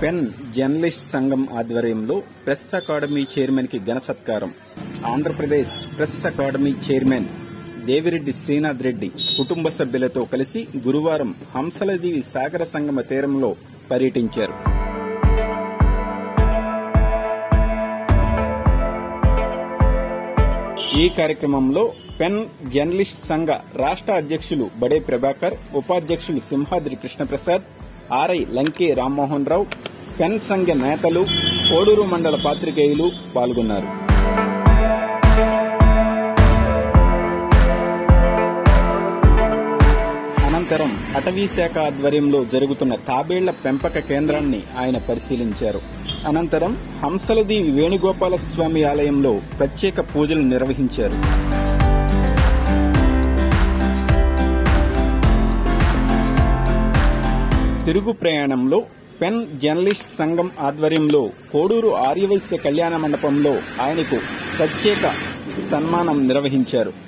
pen journalist సంఘం ఆధ్వర్యంలో press academy chairman కి ఘన సత్కారం Andhra Pradesh press academy chairman Devireddy Srinath Reddy కుటుంబ సభ్యులతో కలిసి గురువారం హంసలదేవి సాగర సంగమ తీరంలో పర్యటించారు ఈ కార్యక్రమంలో పెన్ జర్నలిస్ట్ సంఘ రాష్ట్ర అధ్యక్షులు బడే ప్రభాకర్ ఉపాధ్యక్షులు సింహాద్రి కృష్ణప్రసాద్ ఆర్ఐ లంకే రామ్మోహన్ రావు పెన్ సంఘ నేతలు కోడూరు మండల పాత్రికేయులు పాల్గొన్నారు అనంతరం అటవీ శాఖ ఆధ్వర్యంలో జరుగుతున్న తాబేళ్ల పెంపక కేంద్రాన్ని ఆయన పరిశీలించారు అనంతరం హంసలది వేణుగోపాల స్వామి ఆలయంలో ప్రత్యేక పూజలు నిర్వహించారు తిరుగు ప్రయాణంలో పెన్ జర్నలిస్ట్ సంఘం ఆధ్వర్యంలో కోడూరు ఆర్యవైశ్య కళ్యాణ మండపంలో ఆయనకు ప్రత్యేక సన్మానం నిర్వహించారు